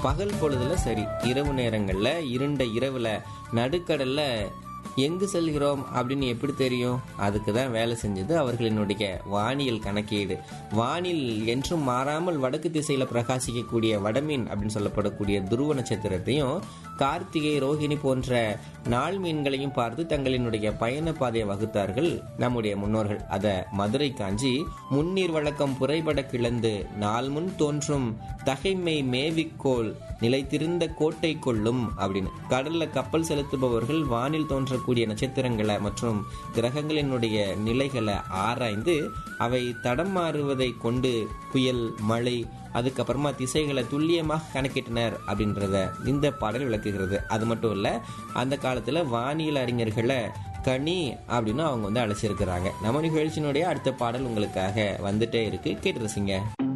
பகல் பொழுதுல சரி இரவு நேரங்கள்ல இருண்ட இரவுல நடுக்கடல்ல எங்கு செல்கிறோம் அப்படின்னு எப்படி தெரியும் அதுக்கு தான் வேலை செஞ்சது அவர்களினுடைய வானியல் கணக்கீடு வானில் என்றும் மாறாமல் வடக்கு திசையில பிரகாசிக்கக்கூடிய வடமீன் அப்படின்னு சொல்லப்படக்கூடிய துருவ நட்சத்திரத்தையும் கார்த்திகை ரோஹிணி போன்ற நாள் மீன்களையும் பார்த்து தங்களினுடைய பயண பாதையை வகுத்தார்கள் நம்முடைய முன்னோர்கள் அத மதுரை காஞ்சி முன்னீர் வழக்கம் புரைபட கிளந்து நாள் முன் தோன்றும் தகைமை மேவிக்கோள் நிலைத்திருந்த கோட்டை கொள்ளும் அப்படின்னு கடல்ல கப்பல் செலுத்துபவர்கள் வானில் தோன்றக்கூடிய நட்சத்திரங்களை மற்றும் கிரகங்களினுடைய நிலைகளை ஆராய்ந்து அவை தடம் மாறுவதை கொண்டு புயல் மழை அதுக்கப்புறமா திசைகளை துல்லியமாக கணக்கிட்டனர் அப்படின்றத இந்த பாடல் விளக்குகிறது அது மட்டும் இல்ல அந்த காலத்துல வானியல் அறிஞர்களை கனி அப்படின்னு அவங்க வந்து அழைச்சிருக்கிறாங்க நம்ம நிகழ்ச்சியினுடைய அடுத்த பாடல் உங்களுக்காக வந்துட்டே இருக்கு கேட்டு ரசிங்க